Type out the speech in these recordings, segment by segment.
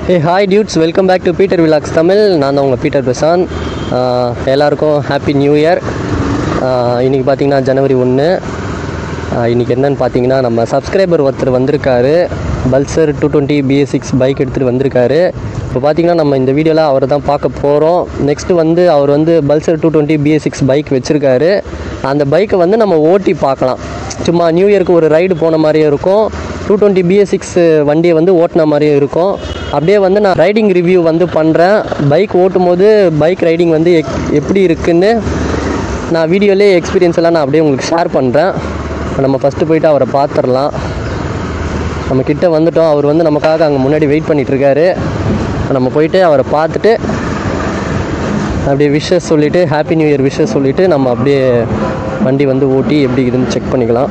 Hey hi dudes welcome back to Peter vlogs Tamil நான் தான் உங்கள் பீட்டர் பிரசாந்த் ஆஹ் எல்லாருக்கும் ஹாப்பி நியூ இயர் இன்றைக்கி பார்த்தீங்கன்னா ஜனவரி ஒன்று இன்றைக்கி என்னன்னு பார்த்தீங்கன்னா நம்ம சப்ஸ்கிரைபர் ஒருத்தர் வந்திருக்காரு Pulsar two twenty BS six bike எடுத்துகிட்டு வந்திருக்காரு இப்போ பார்த்தீங்கன்னா நம்ம இந்த வீடியோவில் அவரை தான் பார்க்க போகிறோம் நெக்ஸ்ட்டு வந்து அவர் வந்து Pulsar two twenty BS six bike வச்சுருக்காரு அந்த பைக்கை வந்து நம்ம ஓட்டி பார்க்கலாம் சும்மா நியூ இயருக்கு ஒரு ரைடு போன மாதிரியே இருக்கும் டூ டுவெண்ட்டி பிஎஸ் சிக்ஸ் வண்டியை வந்து ஓட்டின மாதிரியே இருக்கும் அப்படியே வந்து நான் ரைடிங் ரிவ்யூ வந்து பண்ணுறேன் பைக் ஓட்டும் போது பைக் ரைடிங் வந்து எக் எப்படி இருக்குன்னு நான் வீடியோலேயே எக்ஸ்பீரியன்ஸ் எல்லாம் நான் அப்படியே உங்களுக்கு ஷேர் பண்ணுறேன் நம்ம ஃபஸ்ட்டு போயிட்டு அவரை பார்த்துடலாம் நம்ம கிட்ட வந்துட்டோம் அவர் வந்து நமக்காக அங்கே முன்னாடி வெயிட் பண்ணிட்டு இருக்காரு நம்ம போயிட்டு அவரை பார்த்துட்டு அப்படியே விஷஸ் சொல்லிவிட்டு ஹாப்பி நியூ இயர் விஷஸ் சொல்லிவிட்டு நம்ம அப்படியே வண்டி வந்து ஓட்டி எப்படி இருக்குதுன்னு செக் பண்ணிக்கலாம்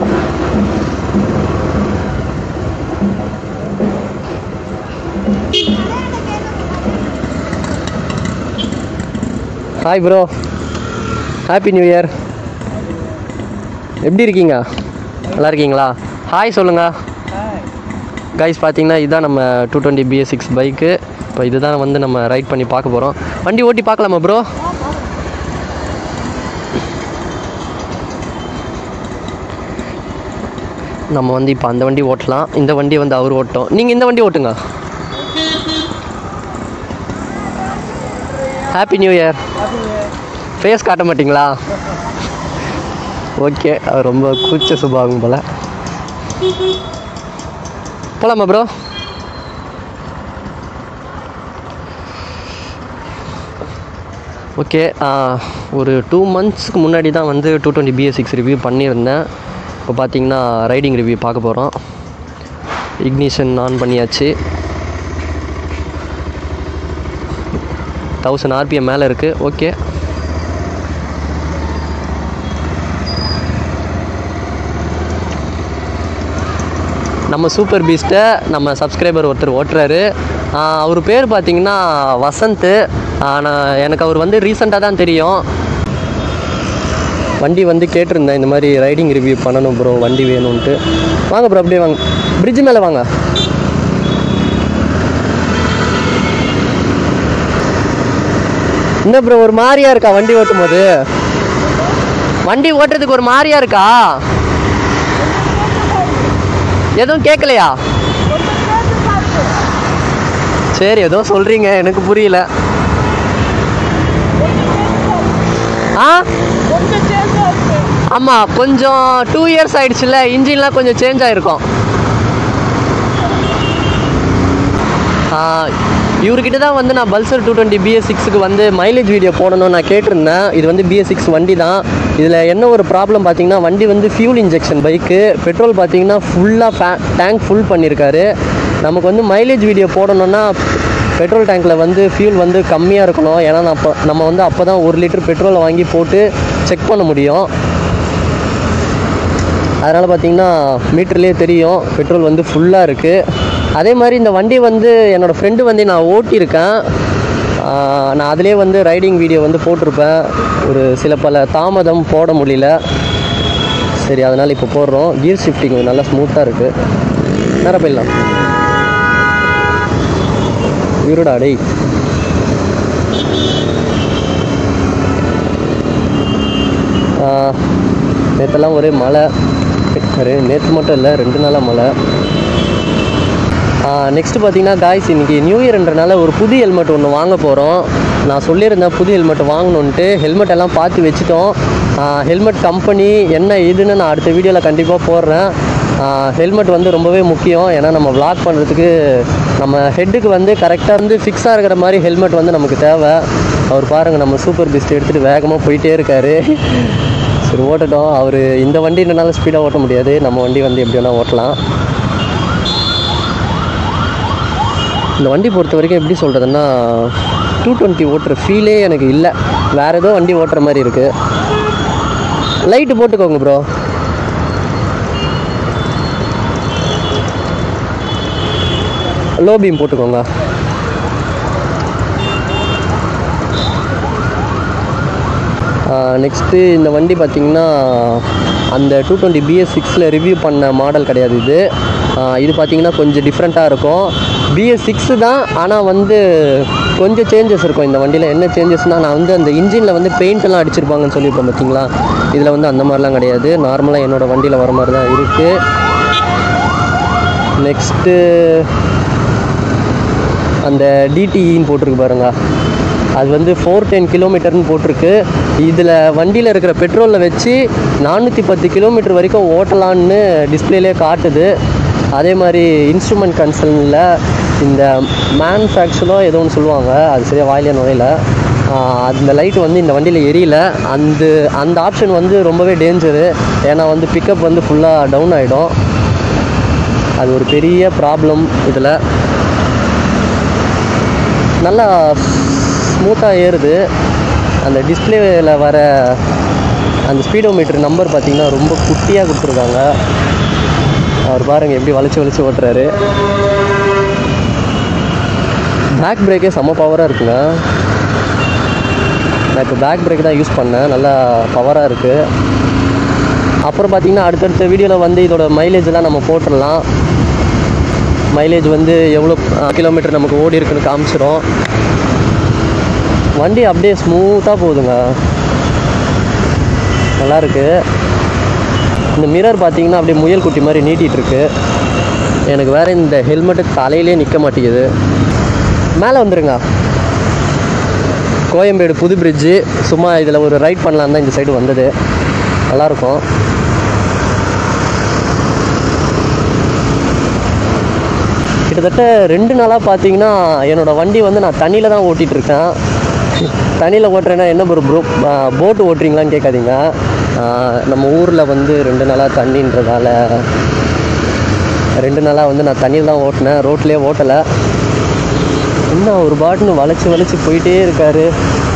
hi bro happy new year எப்படி இருக்கீங்க நல்லா இருக்கீங்களா ஹாய் சொல்லுங்கள் கைஸ் பார்த்தீங்கன்னா இதுதான் நம்ம two twenty BS six bike இப்போ இதுதான் வந்து நம்ம ரைட் பண்ணி பார்க்க போகிறோம் வண்டி ஓட்டி பார்க்கலாமா ப்ரோ நம்ம வந்து இப்போ அந்த வண்டி ஓட்டலாம் இந்த வண்டி வந்து அவர் ஓட்டும் நீங்கள் இந்த வண்டி ஓட்டுங்க ஹாப்பி நியூ இயர் ஃபேஸ் காட்ட மாட்டிங்களா ஓகே அவர் ரொம்ப கூச்ச சுபாவம் போல் போலாமா ப்ரோ ஓகே ஒரு டூ மந்த்ஸ்க்கு முன்னாடி தான் வந்து two twenty BS six review பண்ணியிருந்தேன் இப்போ பார்த்தீங்கன்னா ரைடிங் ரிவ்யூ பார்க்க போகிறோம் இக்னிஷன் ஆன் பண்ணியாச்சு தௌசண்ட் ஆர்பிஎம் மேலே இருக்குது ஓகே நம்ம சூப்பர் பீஸ்ட்டை நம்ம சப்ஸ்கிரைபர் ஒருத்தர் ஓட்டுறாரு ஆஹ் அவர் பேர் பார்த்தீங்கன்னா வசந்த் நான் எனக்கு அவர் வந்து ரீசெண்டாக தான் தெரியும் வண்டி வந்து கேட்டிருந்தேன் இந்த மாதிரி ரைடிங் ரிவ்யூ பண்ணணும் ப்ரோ வண்டி வேணும்ன்ட்டு வாங்க ப்ரோ அப்படியே வாங்க பிரிட்ஜ் மேலே வாங்க என்ன ப்ரோ ஒரு மாதிரியா இருக்கா வண்டி ஓட்டும் போது வண்டி ஓட்டுறதுக்கு ஒரு மாதிரியா இருக்கா எதுவும் கேட்கலையா சரி ஏதோ சொல்றீங்க எனக்கு புரியல ஆ ஆமாம் கொஞ்சம் டூ இயர்ஸ் ஆயிடுச்சுல இன்ஜின்லாம் கொஞ்சம் சேஞ்ச் ஆகிருக்கும் இவர்கிட்ட தான் வந்து நான் பல்சர் டூ டுவெண்ட்டி பிஎஸ் சிக்ஸுக்கு வந்து மைலேஜ் வீடியோ போடணும்னு நான் கேட்டிருந்தேன் இது வந்து பிஎஸ் சிக்ஸ் வண்டி தான் இதில் என்ன ஒரு ப்ராப்ளம் பார்த்தீங்கன்னா வண்டி வந்து ஃபியூல் இன்ஜெக்ஷன் பைக்கு பெட்ரோல் பார்த்தீங்கன்னா ஃபுல்லாக டேங்க் ஃபுல் பண்ணியிருக்காரு நமக்கு வந்து மைலேஜ் வீடியோ போடணும்னா பெட்ரோல் டேங்க்கில் வந்து ஃபியூல் வந்து கம்மியாக இருக்கணும் ஏன்னா நான் அப்போ நம்ம வந்து அப்போ தான் ஒரு லிட்டர் பெட்ரோலை வாங்கி போட்டு செக் பண்ண முடியும் அதனால் பார்த்தீங்கன்னா மீட்டர்லேயே தெரியும் பெட்ரோல் வந்து ஃபுல்லாக இருக்குது அதே மாதிரி இந்த வண்டி வந்து என்னோடய ஃப்ரெண்டு வந்து நான் ஓட்டியிருக்கேன் ஆஹ் நான் அதிலே வந்து ரைடிங் வீடியோ வந்து போட்டிருப்பேன் ஒரு சில பல தாமதம் போட முடியல சரி அதனால் இப்போ போடுறோம் கியர் ஷிஃப்டிங் நல்லா ஸ்மூத்தாக இருக்குது நேரம் போயிடலாம் இருடா டேய் நேற்றெல்லாம் ஒரே மழை நேற்று மட்டும் இல்லை ரெண்டு நாளாக மழை நெக்ஸ்ட்டு பார்த்தீங்கன்னா காய்ஸ் இன்றைக்கி நியூ இயர்ன்றனால ஒரு புது ஹெல்மெட் ஒன்று வாங்க போகிறோம் நான் சொல்லியிருந்தேன் புது ஹெல்மெட் வாங்கணுன்ட்டு ஹெல்மெட் எல்லாம் பார்த்து வச்சுட்டோம் ஹெல்மெட் கம்பெனி என்ன இதுன்னு நான் அடுத்த வீடியோவில் கண்டிப்பாக போடுறேன் ஹெல்மெட் வந்து ரொம்பவே முக்கியம் ஏன்னா நம்ம vlog பண்ணுறதுக்கு நம்ம ஹெட்டுக்கு வந்து கரெக்டாக வந்து ஃபிக்ஸாக இருக்கிற மாதிரி ஹெல்மெட் வந்து நமக்கு தேவை அவர் பாருங்கள் நம்ம சூப்பர் பிஸ்ட் எடுத்துகிட்டு வேகமாக போயிட்டே இருக்காரு சரி ஓட்டட்டும் அவர் இந்த வண்டின்றனால ஸ்பீடாக ஓட்ட முடியாது நம்ம வண்டி வந்து எப்படி வேணால் ஓட்டலாம் இந்த வண்டி பொறுத்த வரைக்கும் எப்படி சொல்கிறதுன்னா டூ டுவெண்ட்டி ஓட்டுற ஃபீலே எனக்கு இல்லை வேறு ஏதோ வண்டி ஓட்டுற மாதிரி இருக்குது லைட்டு போட்டுக்கோங்க ப்ரோ லோ பீம் போட்டுக்கோங்க நெக்ஸ்ட்டு இந்த வண்டி பார்த்திங்கன்னா அந்த டூ டுவெண்ட்டி பிஎஸ் சிக்ஸில் ரிவ்யூ பண்ண மாடல் கிடையாது இது ஆஹ் இது பார்த்தீங்கன்னா கொஞ்சம் டிஃப்ரெண்ட்டாக இருக்கும் பிஎஸ் சிக்ஸு தான் ஆனால் வந்து கொஞ்சம் சேஞ்சஸ் இருக்கும் இந்த வண்டியில் என்ன சேஞ்சஸ்னால் நான் வந்து அந்த இன்ஜினில் வந்து பெயிண்ட்லாம் அடிச்சிருப்பாங்கன்னு சொல்லியிருப்பேன் பார்த்தீங்களா இதில் வந்து அந்த மாதிரிலாம் கிடையாது நார்மலாக என்னோடய வண்டியில் வர மாதிரி தான் இருக்குது நெக்ஸ்ட்டு அந்த டிடிஇன்னு போட்டிருக்கு பாருங்க அது வந்து ஃபோர் டென் கிலோமீட்டர்னு போட்டிருக்கு இதில் வண்டியில் இருக்கிற பெட்ரோலில் வச்சு நானூற்றி பத்து கிலோமீட்டர் வரைக்கும் ஓட்டலான்னு டிஸ்பிளேலே காட்டுது அதே மாதிரி இன்ஸ்ட்ருமெண்ட் கன்சல்னில் இந்த மேனுஃபேக்சரோ ஏதோ ஒன்று சொல்லுவாங்க அது சரியாக வாயிலே நுழையில ஆஹ் அந்த லைட் வந்து இந்த வண்டியில் எரியல அந்த அந்த ஆப்ஷன் வந்து ரொம்பவே டேஞ்சரு ஏன்னா வந்து பிக்கப் வந்து ஃபுல்லாக டவுன் ஆகிடும் அது ஒரு பெரிய ப்ராப்ளம் இதில் நல்லா ஸ்மூத்தாக ஏறுது அந்த டிஸ்பிளேவில் வர அந்த ஸ்பீடோமீட்டர் நம்பர் பார்த்தீங்கன்னா ரொம்ப குட்டியாக கொடுத்துருக்காங்க அவர் பாருங்கள் எப்படி வளைச்சி வளைச்சி ஓட்டுறாரு பேக் பிரேக்கே செம்ம பவராக இருக்குங்க நான் இப்போ பேக் பிரேக் தான் யூஸ் பண்ணேன் நல்லா பவராக இருக்குது அப்புறம் பார்த்தீங்கன்னா அடுத்தடுத்த வீடியோவில் வந்து இதோட மைலேஜ் எல்லாம் நம்ம போட்டுடலாம் மைலேஜ் வந்து எவ்வளோ கிலோமீட்டர் நமக்கு ஓடி இருக்குன்னு காமிச்சிரும் வண்டி அப்படியே ஸ்மூத்தாக போகுதுங்க நல்லா இருக்கு இந்த மிரர் பார்த்தீங்கன்னா அப்படியே முயல் குட்டி மாதிரி நீட்டிகிட்டு இருக்கு எனக்கு வேற இந்த ஹெல்மெட்டு தலையிலே நிற்க மாட்டேங்குது மேலே வந்துருங்க கோயம்பேடு புது பிரிட்ஜு சும்மா இதில் ஒரு ரைட் பண்ணலாம் தான் இந்த சைடு வந்தது நல்லாயிருக்கும் கிட்டத்தட்ட ரெண்டு நாளாக பார்த்தீங்கன்னா என்னோடய வண்டி வந்து நான் தண்ணியில் தான் ஓட்டிகிட்டு இருக்கேன் தண்ணியில் ஓட்டுறேன்னா என்ன ப்ரோ ப்ரோ போட்டு ஓட்டுறீங்களான்னு கேட்காதீங்க ஆஹ் நம்ம ஊரில் வந்து ரெண்டு நாளாக தண்ணின்றதால ரெண்டு நாளாக வந்து நான் தண்ணியில் தான் ஓட்டினேன் ரோட்லேயே ஓட்டலை என்ன ஒரு பாட்டுன்னு வளைச்சி வளைச்சி போயிட்டே இருக்காரு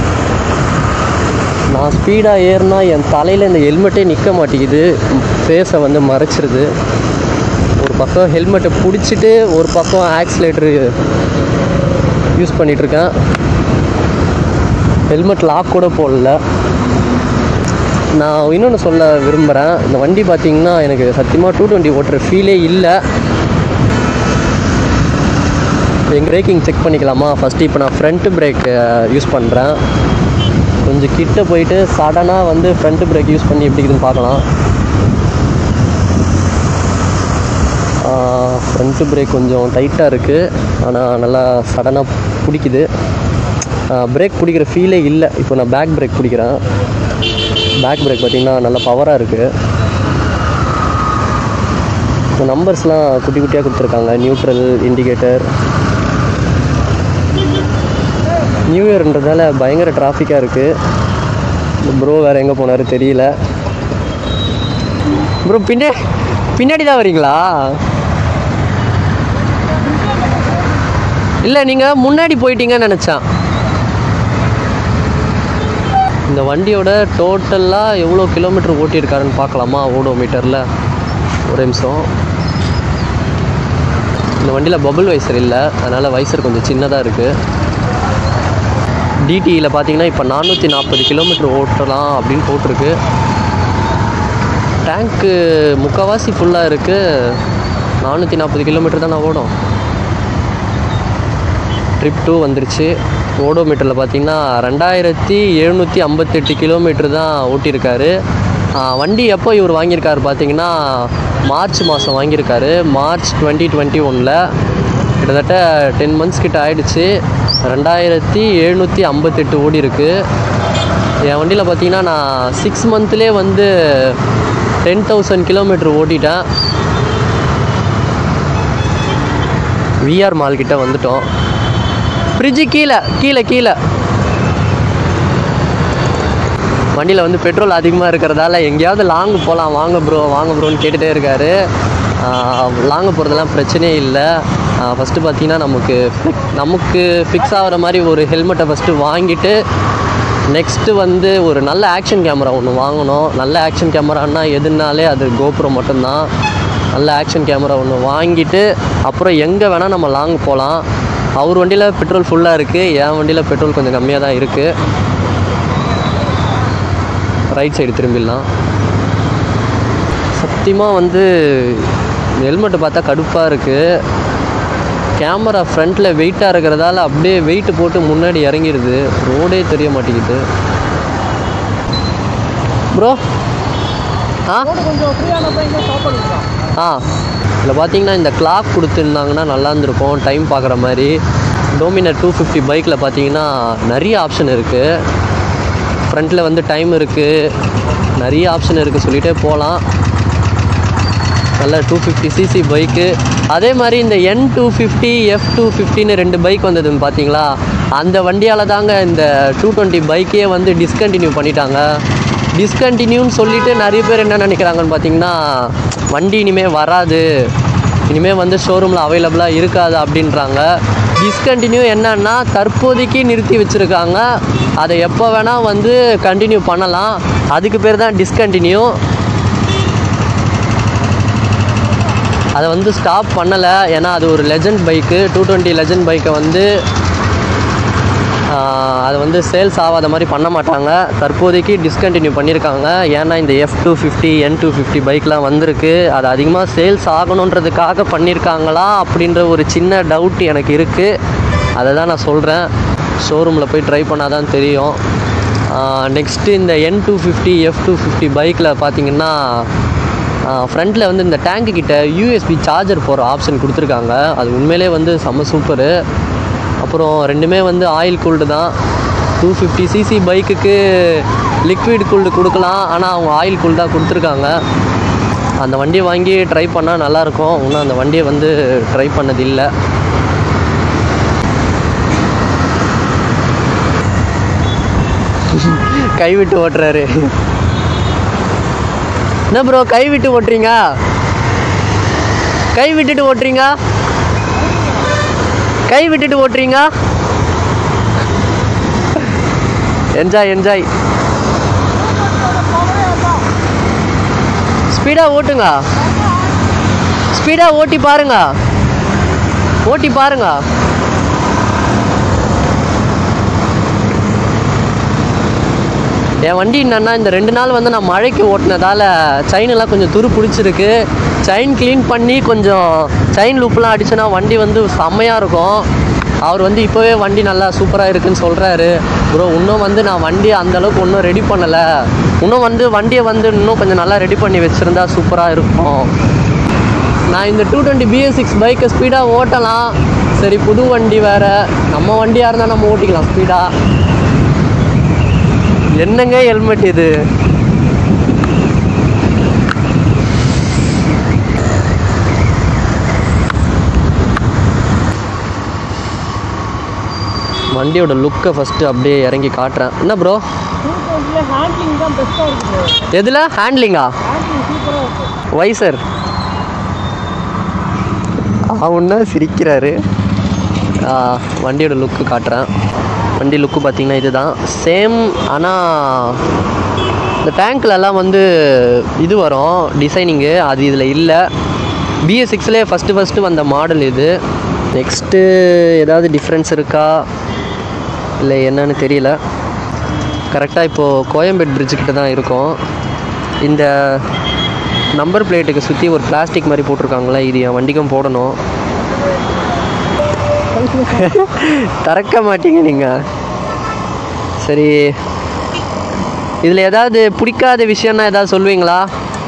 நான் ஸ்பீடாக ஏறினா என் தலையில் இந்த ஹெல்மெட்டே நிற்க மாட்டேங்குது ஃபேஸை வந்து மறைச்சிருது ஒரு பக்கம் ஹெல்மெட்டை பிடிச்சிட்டு ஒரு பக்கம் ஆக்சிலேட்டரு யூஸ் பண்ணிகிட்ருக்கேன் ஹெல்மெட் லாக் கூட போடல நான் இன்னொன்று சொல்ல விரும்புகிறேன் இந்த வண்டி பார்த்தீங்கன்னா எனக்கு சத்தியமாக டூ டுவெண்ட்டி ஓட்டுற ஃபீலே இல்லை எங்கள் பிரேக்கிங் செக் பண்ணிக்கலாமா ஃபஸ்ட்டு இப்போ நான் ஃப்ரண்ட் பிரேக் யூஸ் பண்ணுறேன் கொஞ்சம் கிட்ட போயிட்டு சடனாக வந்து ஃப்ரண்ட் பிரேக் யூஸ் பண்ணி எப்படி இருக்குதுன்னு பார்க்கலாம் ஃப்ரண்ட்டு பிரேக் கொஞ்சம் டைட்டாக இருக்குது ஆனால் நல்லா சடனாக பிடிக்குது பிரேக் பிடிக்கிற ஃபீலே இல்லை இப்போ நான் பேக் பிரேக் பிடிக்கிறேன் பேக் பிரேக் பார்த்திங்கன்னா நல்லா பவராக இருக்குது இப்போ நம்பர்ஸ்லாம் குட்டி குட்டியாக கொடுத்துருக்காங்க நியூட்ரல் இண்டிகேட்டர் நியூ இயர்ன்றதால பயங்கர டிராஃபிக்காக இருக்குது ப்ரோ வேறு எங்கே போனார் தெரியல ப்ரோ பின்னே பின்னாடி தான் வரீங்களா இல்லை நீங்கள் முன்னாடி போயிட்டீங்கன்னு நினச்சேன் இந்த வண்டியோட டோட்டலாக எவ்வளோ கிலோமீட்டர் ஓட்டியிருக்காருன்னு பார்க்கலாமா ஓடோமீட்டரில் ஒரு நிமிஷம் இந்த வண்டியில் பபுள் வைசர் இல்லை அதனால் வைசர் கொஞ்சம் சின்னதாக இருக்குது டிடியில் பார்த்தீங்கன்னா இப்போ நானூற்றி நாற்பது கிலோமீட்டர் ஓட்டலாம் அப்படின்னு போட்டிருக்கு டேங்க்கு முக்கால்வாசி ஃபுல்லாக இருக்குது நானூற்றி நாற்பது கிலோமீட்டர் தான் நான் ஓடும் ட்ரிப் டூ வந்துருச்சு ஓடோமீட்டரில் பார்த்தீங்கன்னா ரெண்டாயிரத்தி எழுநூற்றி ஐம்பத்தெட்டு கிலோமீட்டர் தான் ஓட்டியிருக்காரு ஆ, வண்டி எப்போ இவர் வாங்கியிருக்காரு பார்த்தீங்கன்னா மார்ச் மாதம் வாங்கியிருக்காரு மார்ச் டுவெண்ட்டி டுவெண்ட்டி ஒனில் கிட்டத்தட்ட டென் மந்த்ஸ் கிட்ட ஆயிடுச்சு ரெண்டாயிரத்தி எழுநூற்றி ஐம்பத்தெட்டு ஓடி இருக்கு என் வண்டியில் பார்த்தீங்கன்னா நான் சிக்ஸ் மந்த்லேயே வந்து டென் தௌசண்ட் கிலோமீட்டர் ஓட்டிட்டேன் விஆர் மால் கிட்ட வந்துட்டோம் ஃப்ரிட்ஜு கீழே கீழே கீழே வண்டியில் வந்து பெட்ரோல் அதிகமாக இருக்கிறதால எங்கேயாவது லாங் போகலாம் வாங்க ப்ரோ வாங்க ப்ரோன்னு கேட்டுகிட்டே இருக்காரு லாங் போகிறதெல்லாம் பிரச்சனையே இல்லை ஃபஸ்ட்டு பார்த்தீங்கன்னா நமக்கு நமக்கு ஃபிக்ஸ் ஆகிற மாதிரி ஒரு ஹெல்மெட்டை ஃபஸ்ட்டு வாங்கிட்டு நெக்ஸ்ட்டு வந்து ஒரு நல்ல ஆக்ஷன் கேமரா ஒன்று வாங்கணும் நல்ல ஆக்ஷன் கேமரான்னா எதுனாலே அது கோப்ரோ மட்டும்தான் நல்ல ஆக்ஷன் கேமரா ஒன்று வாங்கிட்டு அப்புறம் எங்கே வேணால் நம்ம லாங் போகலாம் அவர் வண்டியில் பெட்ரோல் ஃபுல்லாக இருக்குது என் வண்டியில் பெட்ரோல் கொஞ்சம் கம்மியாக தான் இருக்குது ரைட் சைடு திரும்பிடலாம் சத்தியமாக வந்து ஹெல்மெட்டை பார்த்தா கடுப்பாக இருக்குது கேமரா ஃப்ரண்ட்டில் வெயிட்டாக இருக்கிறதால அப்படியே வெயிட் போட்டு முன்னாடி இறங்கிடுது ரோடே தெரிய மாட்டேங்குது ப்ரோ ஆ கொஞ்சம் ஃப்ரீயானப்போ இங்கே ஸ்டாப் பண்ணிக்கலாம் ஆ இதில் பார்த்தீங்கன்னா இந்த கிளாக் கொடுத்துருந்தாங்கன்னா நல்லா இருந்திருக்கும் டைம் பார்க்குற மாதிரி டோமினர் டூ ஃபிஃப்டி பைக்கில் பார்த்தீங்கன்னா நிறைய ஆப்ஷன் இருக்குது ஃப்ரண்ட்டில் வந்து டைம் இருக்குது நிறைய ஆப்ஷன் இருக்குது சொல்லிகிட்டே போகலாம் நல்ல டூ ஃபிஃப்டி சிசி பைக்கு அதே மாதிரி இந்த N two fifty F two ஃபிஃப்டின்னு ரெண்டு பைக் வந்ததுன்னு பார்த்தீங்களா அந்த வண்டியால் தாங்க இந்த டூ டுவெண்ட்டி பைக்கே வந்து டிஸ்கண்டினியூ பண்ணிட்டாங்க டிஸ்கண்டினியூன்னு சொல்லிட்டு நிறைய பேர் என்ன நினைக்கிறாங்கன்னு பார்த்தீங்கன்னா வண்டி இனிமேல் வராது இனிமேல் வந்து ஷோரூமில் அவைலபிளாக இருக்காது அப்படின்றாங்க டிஸ்கண்டினியூ என்னன்னா தற்போதைக்கு நிறுத்தி வச்சுருக்காங்க அதை எப்போ வேணால் வந்து கண்டினியூ பண்ணலாம் அதுக்கு பேர் தான் டிஸ்கண்டினியூ அதை வந்து ஸ்டாப் பண்ணலை ஏன்னா அது ஒரு legend bike two twenty legend பைக்கை வந்து ஆஹ், அது வந்து சேல்ஸ் ஆகாத மாதிரி பண்ண மாட்டாங்க தற்போதைக்கு டிஸ்கண்டினியூ பண்ணியிருக்காங்க ஏன்னா இந்த F two fifty N two fifty பைக்லாம் வந்திருக்கு அது அதிகமாக சேல்ஸ் ஆகணுன்றதுக்காக பண்ணியிருக்காங்களா அப்படின்ற ஒரு சின்ன டவுட் எனக்கு இருக்குது அதை தான் நான் சொல்கிறேன் ஷோரூமில் போய் ட்ரை பண்ணால் தான் தெரியும் நெக்ஸ்ட்டு இந்த N two fifty F two fifty பைக்கில் பார்த்தீங்கன்னா ஃப்ரண்ட்டில் வந்து இந்த டேங்க்கு கிட்ட யூஎஸ்பி சார்ஜர் போகிற ஆப்ஷன் கொடுத்துருக்காங்க அது உண்மையிலே வந்து செம்ம சூப்பரு அப்புறம் ரெண்டுமே வந்து ஆயில் கூல்டு தான் டூ ஃபிஃப்டி சிசி பைக்குக்கு லிக்விட் கூல்டு கொடுக்கலாம் ஆனால் அவங்க ஆயில் கூல்டாக கொடுத்துருக்காங்க அந்த வண்டியை வாங்கி ட்ரை பண்ணால் நல்லாயிருக்கும் இன்னும் அந்த வண்டியை வந்து ட்ரை பண்ணது இல்லை கைவிட்டு ஓட்டுறாரு என்ன ப்ரோ கை விட்டு ஓட்டுறீங்க கை விட்டுட்டு ஓட்டுறீங்க கை விட்டுட்டு ஓட்டுறீங்க என்ஜாய் என்ஜாய் ஸ்பீடாக ஓட்டுங்க ஸ்பீடாக ஓட்டி பாருங்க ஓட்டி பாருங்க என் வண்டி என்னன்னா இந்த ரெண்டு நாள் வந்து நான் மழைக்கு ஓட்டினதால செயின் எல்லாம் கொஞ்சம் துரு பிடிச்சிருக்கு செயின் க்ளீன் பண்ணி கொஞ்சம் செயின் லூப்லாம் அடிச்சேன்னா வண்டி வந்து செம்மையாக இருக்கும் அவர் வந்து இப்போவே வண்டி நல்லா சூப்பராக இருக்குன்னு சொல்கிறாரு ப்ரோ இன்னும் வந்து நான் வண்டி அந்த அளவுக்கு இன்னும் ரெடி பண்ணலை இன்னும் வந்து வண்டியை வந்து இன்னும் கொஞ்சம் நல்லா ரெடி பண்ணி வச்சுருந்தா சூப்பராக இருக்கும் நான் இந்த டூ டுவெண்ட்டி பிஎஸ் சிக்ஸ் பைக்கை ஸ்பீடாக ஓட்டலாம் சரி புது வண்டி வேறு நம்ம வண்டியாக இருந்தால் நம்ம ஓட்டிக்கலாம் ஸ்பீடாக என்னங்க ஹெல்மெட் இது வண்டியோட லுக்கை ஃபஸ்ட்டு அப்படியே இறங்கி காட்டுறேன் என்ன ப்ரோ டூ டுவெண்ட்டியில் ஹேண்ட்லிங் தான் பெஸ்ட்டாக இருக்குது எதில் ஹேண்ட்லிங்கா ஹேண்ட்லிங் சூப்பராக இருக்குது வைசர் அவன்னா சிரிக்கிறாரு ஆ, வண்டியோட லுக்கு காட்டுறேன் வண்டி லுக்கு பார்த்தீங்கன்னா இதுதான் சேம் ஆனால் இந்த டேங்க்ல எல்லாம் வந்து இது வரும் டிசைனிங்கு அது இதில் இல்லை பிஎஸ் சிக்ஸ்லேயே ஃபஸ்ட்டு ஃபஸ்ட்டு வந்த மாடல் இது நெக்ஸ்ட்டு ஏதாவது டிஃப்ரென்ஸ் இருக்கா இல்லை என்னன்னு தெரியல கரெக்டாக இப்போது கோயம்பேடு bridge கிட்ட தான் இருக்கோம் இந்த நம்பர் பிளேட்டுக்கு சுற்றி ஒரு பிளாஸ்டிக் மாதிரி போட்டிருக்காங்களே இது என் வண்டிக்கும் போடணும் திறக்க மாட்டீங்க நீங்கள் சரி இதில் ஏதாவது பிடிக்காத விஷயம்னா ஏதாவது சொல்லுவீங்களா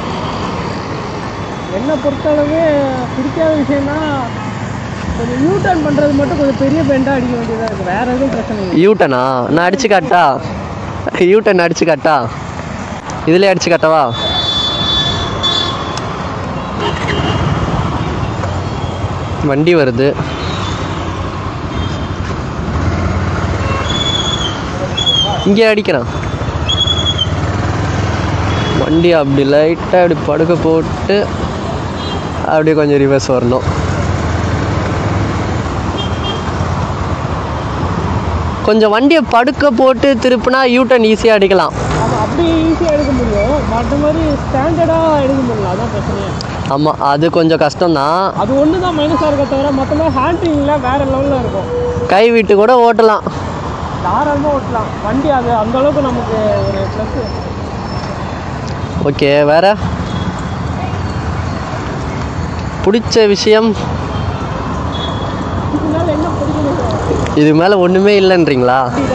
என்னை பொறுத்தளவு பிடிக்காத விஷயம்னா கொஞ்சம் யூ டர்ன் பண்ணுறது மட்டும் கொஞ்சம் பெரிய பெண்டாக அடிக்க வேண்டியதாக இருக்குது வேறு எதுவும் பிரச்சனை இல்லை யூட்டனா நான் அடிச்சு காட்டா யூட்டன் அடிச்சு காட்டா இதுலேயே அடிச்சு காட்டவா வண்டி வருது இங்கே அடிக்கிறான் வண்டி அப்படி லைட்டாக அப்படி படுக்க போட்டு அப்படியே கொஞ்சம் ரிவர்ஸ் வரணும் கொஞ்சம் வண்டியை படுக்க போட்டு திருப்பினா யூட்டன் ஈஸியாக அடிக்கலாம் அது அப்படி ஈஸியாக எடுக்க முடியும் மற்ற மாதிரி ஸ்டாண்டர்டாக எடுக்க முடியல அதான் பிரச்சனையே ஆமாம் அது கொஞ்சம் கஷ்டம்தான் அது ஒன்று தான் மைனஸாக இருக்க தவிர மற்றமாக ஹேண்ட்லிங்கில் வேறு லெவலில் இருக்கும் கை விட்டு கூட ஓட்டலாம் தாராளமாக ஓட்டலாம் வண்டி அது அந்த அளவுக்கு நமக்கு ஒரு ப்ளஸ்ஸு ஓகே வேற பிடிச்ச விஷயம் இது மேலே ஒன்றுமே இல்லைன்றீங்களா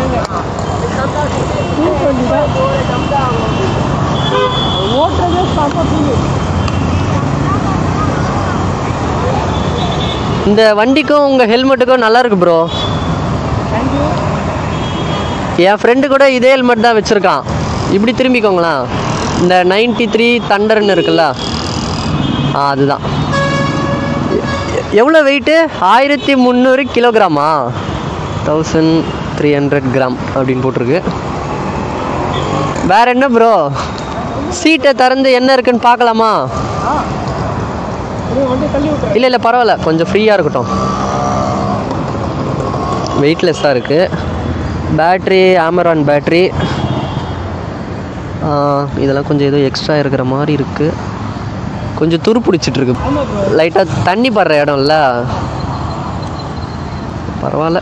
ஃபீல் பண்ணி தான் ஓட்டுறதே செம்ம ஃபீல் இந்த வண்டிக்கும் உங்கள் ஹெல்மெட்டுக்கும் நல்லா இருக்கு ப்ரோ தேங்க்யூ என் ஃப்ரெண்டு கூட இதே ஹெல்மெட் தான் வச்சுருக்கான் இப்படி திரும்பிக்கோங்களேன் இந்த நைன்டி த்ரீ தண்டர்னு இருக்குல்ல ஆ அதுதான் எ- எவ்வளோ வெயிட்டு ஆயிரத்தி முந்நூறு கிலோகிராமா தௌசண்ட் த்ரீ ஹண்ட்ரட் கிராம் அப்படின்னு போட்டிருக்கு வேற என்ன ப்ரோ சீட்டை திறந்து என்ன இருக்குன்னு பார்க்கலாமா ஆ இது வண்டி தள்ளி விட்டுறேன் இல்லை இல்லை பரவாயில்ல கொஞ்சம் ஃப்ரீயாக இருக்கட்டும் வெயிட்லெஸ்ஸாக இருக்குது பேட்ரி ஆமரான் பேட்ரி இதெல்லாம் கொஞ்சம் ஏதோ எக்ஸ்ட்ரா இருக்கிற மாதிரி இருக்குது கொஞ்சம் துரு பிடிச்சிட்டு இருக்கு ஆமாம் ப்ரோ லைட்டாக தண்ணி படுற இடம்ல பரவாயில்ல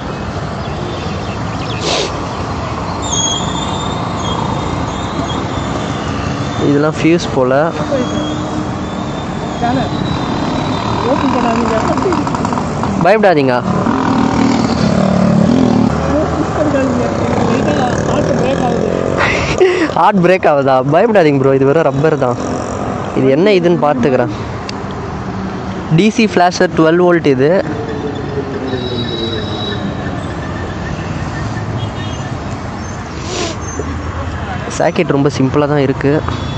இதெல்லாம் ஃபியூஸ் போல் சேனல் ஓப்பன் பண்ணாதீங்க பயப்படாதீங்க இருக்காதீங்க ஹார்ட் பிரேக் ஆகுது ஹார்ட் பிரேக் ஆகுதா பயப்படாதீங்க ப்ரோ இது வெறும் ரப்பர் தான் இது என்ன இதுன்னு பார்த்துக்கிறேன் டிசி ஃப்ளாஷர் டுவெல் வோல்ட் இது சாக்கெட் ரொம்ப சிம்பிளாக தான் இருக்குது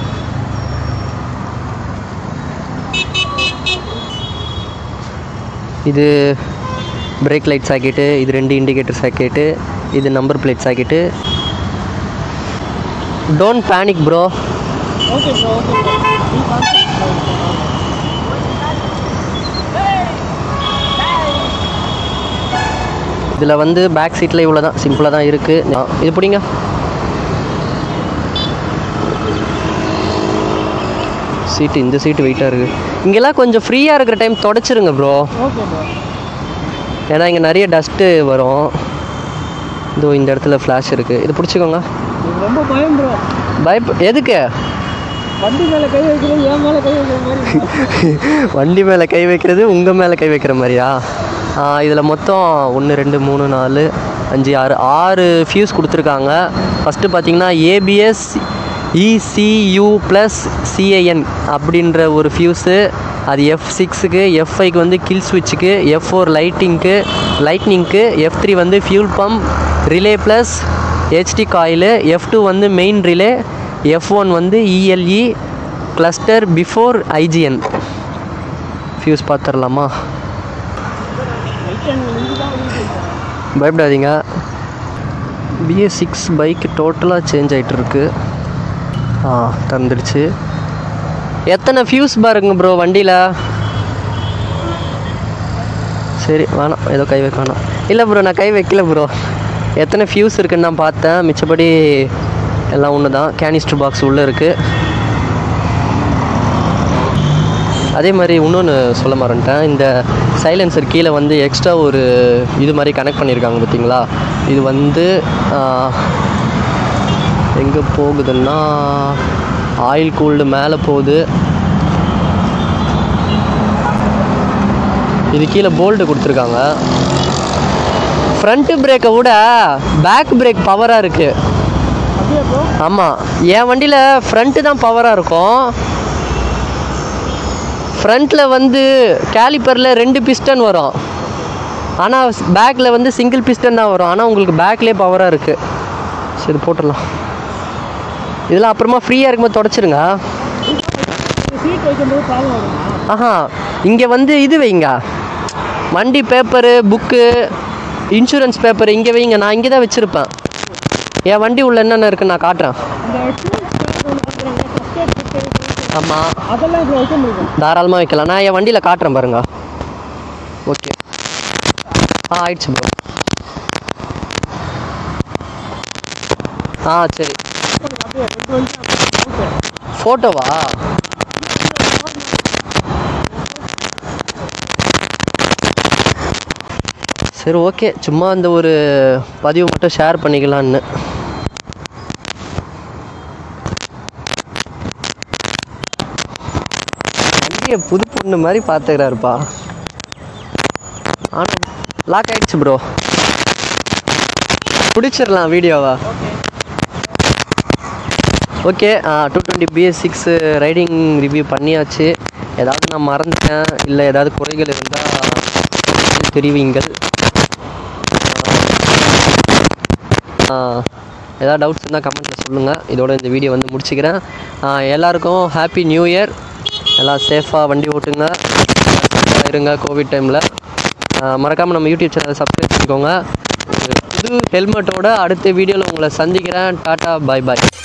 இது பிரேக் லைட் சாக்கெட்டு இது ரெண்டு இண்டிகேட்டர் சாக்கெட்டு இது number plate socket don't panic bro okay bro okay bro இதில் வந்து பேக் சீட்டில் இவ்வளோ தான் சிம்பிளாக தான் இருக்குது இது பிடிங்க சீட்டு இந்த சீட்டு வெயிட்டாக இருக்குது இங்கெல்லாம் கொஞ்சம் ஃப்ரீயாக இருக்கிற டைம் தொடச்சிருங்க ப்ரோ ஓகே ப்ரோ ஏன்னா இங்கே நிறைய டஸ்ட்டு வரும் இதோ இந்த இடத்துல ஃப்ளாஷ் இருக்குது இது பிடிச்சிக்கோங்க இது ரொம்ப பயம் ப்ரோ பயப் எதுக்கு வண்டி மேலே கை வைக்கிறது என் மேலே கை வைக்கிற மாதிரி இருக்கு. வண்டி மேலே கை வைக்கிறது உங்கள் மேலே கை வைக்கிற மாதிரியா இதில் மொத்தம் ஒன்று ரெண்டு மூணு நாலு அஞ்சு ஆறு ஆறு ஃபியூஸ் கொடுத்துருக்காங்க ஃபஸ்ட்டு பார்த்தீங்கன்னா ஏபிஎஸ் இசியூ ப்ளஸ் சிஏஎன் அப்படின்ற ஒரு ஃபியூஸு அது எஃப் சிக்ஸுக்கு எஃப் ஃபைவ்க்கு வந்து கில் ஸ்விட்சுக்கு எஃப் ஃபோர் லைட்டிங்க்கு லைட்னிங்க்கு எஃப் த்ரீ வந்து fuel pump relay plus HT coil F two வந்து மெயின் ரிலே எஃப் ஒன் வந்து ELE cluster before IGN fuse பார்த்துடலாமா லைட் அண்ட் இஞ்சி தான் வெளியிட்டு பயப்படாதீங்க பிஎஸ் சிக்ஸ் பைக் டோட்டலாக சேஞ்ச் ஆகிட்டு இருக்கு ஆ திறந்துடுச்சு எத்தனை ஃபியூஸ் பாருங்க ப்ரோ வண்டியில் சரி வேணாம் ஏதோ கை வைக்க வேணாம் இல்லை ப்ரோ நான் கை வைக்கல ப்ரோ எத்தனை ஃபியூஸ் இருக்குன்னு நான் பார்த்தேன் மிச்சப்படி எல்லாம் ஒன்று தான் கேனிஸ்டர் பாக்ஸ் உள்ளே இருக்குது அதே மாதிரி இன்னொன்று சொல்ல மறந்துட்டேன் இந்த சைலன்சர் கீழே வந்து எக்ஸ்ட்ரா ஒரு இது மாதிரி கனெக்ட் பண்ணியிருக்காங்க பார்த்தீங்களா இது வந்து எங்கே போகுதுன்னா ஆயில் கூல்டு மேலே போகுது இது கீழே போல்டு கொடுத்துருக்காங்க ஃப்ரண்ட்டு பிரேக்கை விட பேக் பிரேக் பவராக இருக்குது அப்படியே ப்ரோ ஆமாம் என் வண்டியில் ஃப்ரண்ட்டு தான் பவராக இருக்கும் ஃப்ரண்ட்டில் வந்து கேலிப்பரில் ரெண்டு பிஸ்டன் வரும் ஆனால் பேக்கில் வந்து சிங்கிள் பிஸ்டன் தான் வரும் ஆனால் உங்களுக்கு பேக்லேயே பவராக இருக்குது சரி போட்டுடலாம் இதெல்லாம் அப்புறமா ஃப்ரீயாக இருக்கும்போது தொடச்சிருங்க சீட் வைக்கும்போது ப்ராப்ளம் வருமா ஆஹா இங்கே வந்து இது வைங்க வண்டி பேப்பரு புக்கு இன்சூரன்ஸ் பேப்பர் இங்கே வைங்க நான் இங்கே தான் வச்சுருப்பேன் என் வண்டி உள்ள என்னென்ன இருக்குன்னு நான் காட்டுறேன் இந்த ஃபஸ்ட் எய்ட் ஆமாம் அதெல்லாம் இதில் வைக்க முடியும் தாராளமாக வைக்கலாம் நான் என் வண்டியில் காட்டுறேன் பாருங்க ஓகே ஆ ஆயிடுச்சு ப்ரோ ஆ சரி அப்படியே எடுத்து வந்து ஓகே ஃபோட்டோவா சரி ஓகே சும்மா அந்த ஒரு பதிவு மட்டும் ஷேர் பண்ணிக்கலான்னு வண்டியை புது பொண்ணு மாதிரி பார்த்துக்கிறாருப்பா ஆனால் லாக் ஆயிடுச்சு ப்ரோ பிடிச்சிடலாம் வீடியோவா okay two twenty BS six riding review பண்ணியாச்சு ஏதாவது நான் மறந்துட்டேன் இல்லை ஏதாவது குறைகள் இருந்தால் தெரிவிங்கள் ஆஹ், ஏதாவது டவுட்ஸ் இருந்தால் கமெண்ட்டில் சொல்லுங்கள் இதோட இந்த வீடியோ வந்து முடிச்சுக்கிறேன் ஆஹ், எல்லாருக்கும் ஹாப்பி நியூ இயர் எல்லாம் சேஃபாக வண்டி ஓட்டுங்க safe ஆ இருங்க கோவிட் டைமில் மறக்காமல் நம்ம யூடியூப் சேனலை சப்ஸ்கிரைப் பண்ணிக்கோங்க ஒரு புது ஹெல்மெட்டோட அடுத்த வீடியோவில் உங்களை சந்திக்கிறேன் டாட்டா பை பாய்